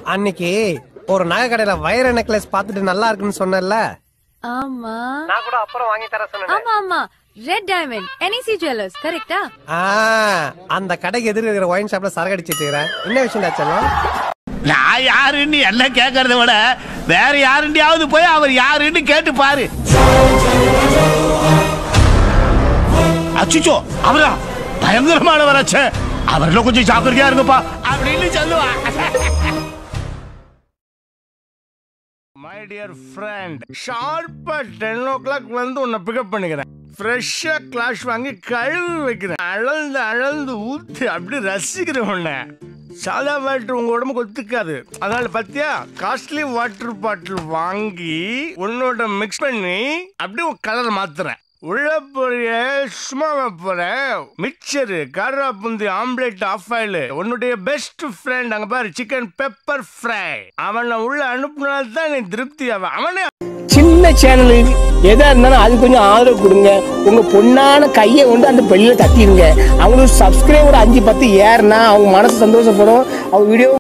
அன்னைக்கு ஒரு நகை கடையில வைர நெக்லஸ் பார்த்துட்டு நல்லா இருக்குன்னு சொன்னேன்ல ஆமா நான் கூட அப்புறம் வாங்கி தர சொன்னேன் ஆமா ஆமா ரெட் டைமண்ட் என்இசி ஜுவல்லர்ஸ் கரெக்டா ஆ, அந்த கடைக்கு எதிர இருக்கிற ஒயின் ஷாப்ல சரக்கு அடிச்சிட்டு இருக்கிறேன் என்ன விஷயம் தாச்சலம் நான் யாருன்னு எல்லாம் கேட்கறத விட வேற யாருண்டியாவது போய் அவர் யாருன்னு கேட்டு பாரு அச்சுச்சோ அவரா பயங்கரமானவராச்சே அவர்ல கொஞ்சம் ஜாக்கிரதையா இருங்கப்பா அப்படின்னு சொல்லுவா மை டியர் ஃப்ரெண்ட் ஷார்ப்பா டென் ஓ கிளாக் வந்து உன்னை பிக்கப் பண்ணிக்கிறேன் ஃப்ரெஷ்ஷா கிளாஷ் வாங்கி கழுவி வைக்கிறேன் அழந்து அழந்து ஊத்தி அப்படி ரசிக்கிறேன் உன்னை சாதா வாட்டர் உங்க உடம்புக்கு ஒத்துக்காது அதனால பத்தியா காஸ்ட்லி வாட்டர் பாட்டில் வாங்கி உன்னோட மிக்ஸ் பண்ணி அப்படியே உன் கலர் மாத்துறேன் உள்ள போறிய சும்மா போறேன் mixture kara boondi omelette half boil உன்னுடைய பெஸ்ட் ஃப்ரெண்ட் அங்க பாரு சிக்கன் பெப்பர் ஃப்ரை அவனை உள்ள அனுப்புனால்தான் நீ திருப்தி அவன் அவனே சின்ன சேனலு எதா இருந்தாலும் அது கொஞ்சம் ஆதரவு கொடுங்க உங்க பொண்ணான கையை கொண்டு அந்த பெல்லில தட்டிடுங்க அவங்களுக்கு சப்ஸ்கிரைபர் அஞ்சு பத்து ஏறுனா அவங்க மனசு சந்தோஷப்படும் அவங்க வீடியோ